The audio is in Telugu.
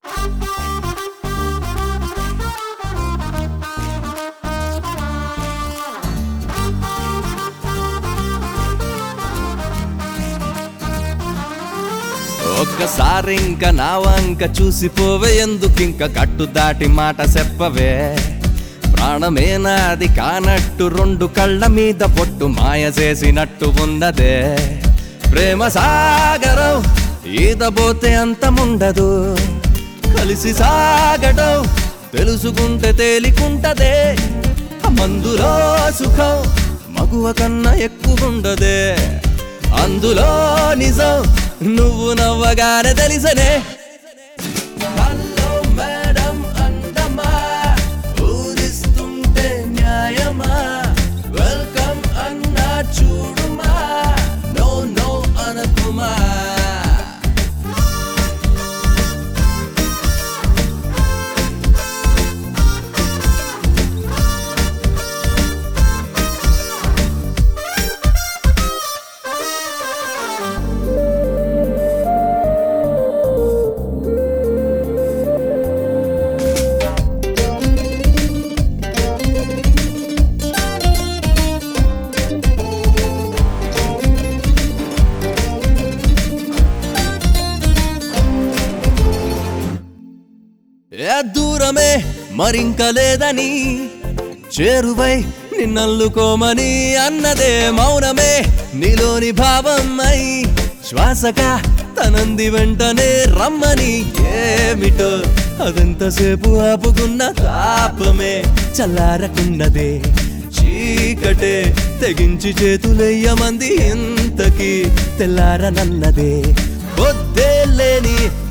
ఒక్కసారి ఇంకా నా వంక చూసిపోవే ఎందుకింక కట్టు దాటి మాట చెప్పవే ప్రాణమే నాది కానట్టు రెండు కళ్ళ మీద పొట్టు మాయ చేసినట్టు ఉన్నదే ప్రేమ సాగరం ఈదబోతే అంతముండదు కలిసి సాగడం తెలుసుకుంటే తేలికుంటదే మందులో సుఖం మగువ కన్నా ఎక్కువుండదే అందులో నిజం నువ్వు నవ్వగానే తెలిసనే హలో మేడం అందమా ఊరిస్తుంటే న్యాయమా వెల్కమ్ అన్నా చూడుమా నో నో అనకుమా ఏ దూరమే మరింక లేదని చేరువై నిన్నల్లుకోమని అన్నదే మౌనమే నీలోని భావమై శ్వాసగా తనంది వెంటనే రమ్మని ఏమిటో అదంతసేపు ఆపుకున్న తాపమే చల్లారకున్నదే చీకటే తెగించి చేతులెయ్యమంది ఇంతకి తెల్లారనన్నదే పొద్దే లేని